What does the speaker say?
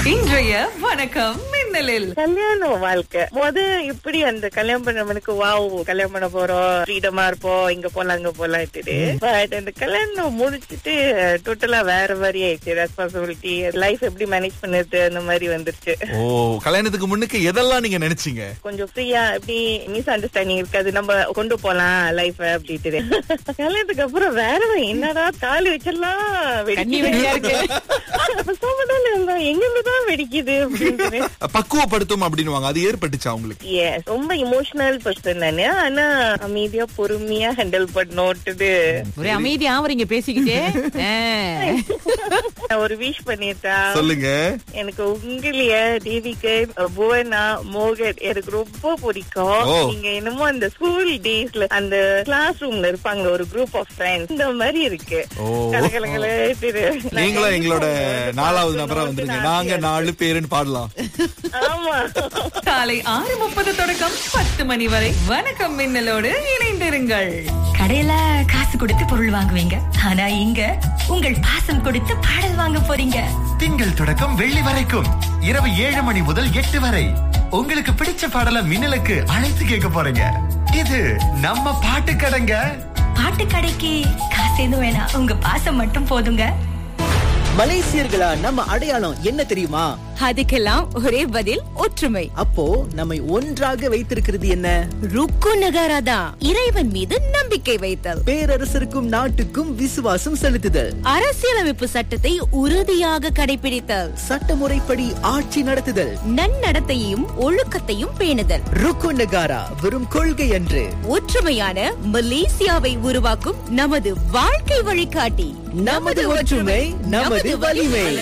இன்றைய வணக்கம் மின்னலில் கல்யாண வாழ்க்கை முத இப்படி அந்த கல்யாணம் பண்ணவனுக்கு வாவ் கல்யாணம் பண்ண போறோம் ஃப்ரீடமா இருப்போம் இங்க போலாம் அங்க போலாம் பட் அந்த கல்யாணம் முடிச்சிட்டு டோட்டலா வேற மாதிரி ஆயிடுச்சு ரெஸ்பான்சிபிலிட்டி லைஃப் எப்படி மேனேஜ் பண்ணுறது அந்த மாதிரி வந்துருச்சு ஓ கல்யாணத்துக்கு முன்னுக்கு எதெல்லாம் நீங்க நினைச்சீங்க கொஞ்சம் ஃப்ரீயா எப்படி மிஸ் அண்டர்ஸ்டாண்டிங் இருக்காது நம்ம கொண்டு போலாம் லைஃப் அப்படின்ட்டு கல்யாணத்துக்கு அப்புறம் வேற வழி. என்னடா தாலி வச்செல்லாம் கண்ணி வெடியா இருக்கு. சோமதால எங்க இருந்துதான் வெடிக்குது அப்படின்னு பக்குவப்படுத்தும் அப்படின்னுவாங்க அது ஏற்பட்டுச்சா உங்களுக்கு Yes, ரொம்ப இமோஷனல் பர்சன் நானு ஆனா அமைதியா பொறுமையா ஹேண்டில் பண்ணோட்டுது ஒரே அமைதியா ஆவறீங்க பேசிக்கிட்டே ஆ. நான் ஒரு விஷ் பண்ணிட்டா சொல்லுங்க எனக்கு உங்களைய தேவிக்கு புவனா மோகன் எனக்கு ரொம்ப பிடிக்கும் ஓ. நீங்க என்னமோ அந்த ஸ்கூல் டேஸ்ல அந்த கிளாஸ் ரூம்ல இருப்பாங்க ஒரு குரூப் ஆஃப் ஃப்ரெண்ட்ஸ் இந்த மாதிரி இருக்கு ஓ. கலகலகல திரு. நான் நீங்களும் எங்களோட கண்டிப்பா நாலாவது வந்து நபரா பார்க்கணும்னு வந்துருங்க ஆசையா நாங்க இருக்கு. நாலு பேருன்னு பாடலாம் ஆமா காலை ஆறு முப்பது தொடக்கம் பத்து மணி வரை வணக்கம் மின்னலோடு இணைந்திருங்கள் கடையில காசு கொடுத்து பொருள் வாங்குவீங்க ஆனா இங்க உங்கள் பாசம் கொடுத்து பாடல் வாங்க போறீங்க திங்கள் தொடக்கம் வெள்ளி வரைக்கும் இரவு ஏழு மணி முதல் எட்டு வரை உங்களுக்கு பிடிச்ச பாடல மின்னலுக்கு அழைத்து கேட்க போறீங்க இது நம்ம பாட்டு கடைங்க பாட்டு கடைக்கு காசு எதுவும் வேணாம் உங்க பாசம் மட்டும் போதுங்க மலேசியர்களா நம்ம அடையாளம் என்ன தெரியுமா அதுக்கெல்லாம் ஒரே பதில் ஒற்றுமை அப்போ நம்மை ஒன்றாக வைத்திருக்கிறது என்ன ருக்கு நகாராதா இறைவன் மீது நம்பிக்கை வைத்தல் பேரரசருக்கும் நாட்டுக்கும் விசுவாசம் செலுத்துதல் அரசியலமைப்பு சட்டத்தை உறுதியாக கடைபிடித்தல் சட்டமுறைப்படி ஆட்சி நடத்துதல் நன்னடத்தையும் ஒழுக்கத்தையும் பேணுதல் ருக்கு நகாரா வெறும் கொள்கை அன்று ஒற்றுமையான மலேசியாவை உருவாக்கும் நமது வாழ்க்கை வழிகாட்டி நமது ஒற்றுமை நமது வலிமை